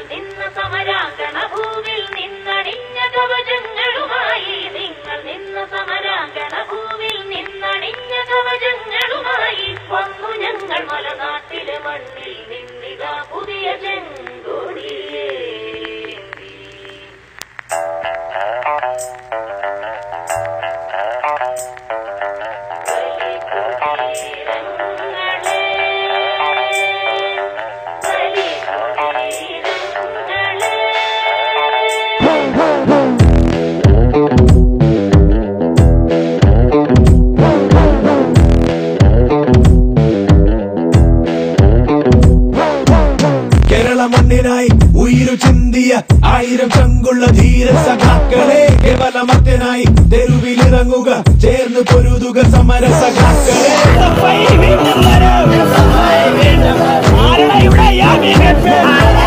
നിന്ന സമരാങ്കണ ഭൂവിൽ നിന്നണിഞ്ഞ കവചങ്ങളുമായി നിങ്ങൾ നിന്ന സമരാങ്കണ ഭൂവിൽ നിന്നണിഞ്ഞ കവചങ്ങളുമായി വന്നു ഞങ്ങൾ മലനാട്ടിലെ മണ്ണിൽ നിന്നിതാ പുതിയ ചെങ്കൊടിയേ കേരള മണ്ണിനായി ഉയിരു ചിന്തിയ ആയിരം ചങ്കുള്ള ധീര സഖാക്കളെ കേവലമത്തിനായി തെരുവിലിറങ്ങുക ചേർന്ന് പൊരുതുക സമര സഖാക്കളെ ആരുടെ ഇവിടെ യാമികത്ത്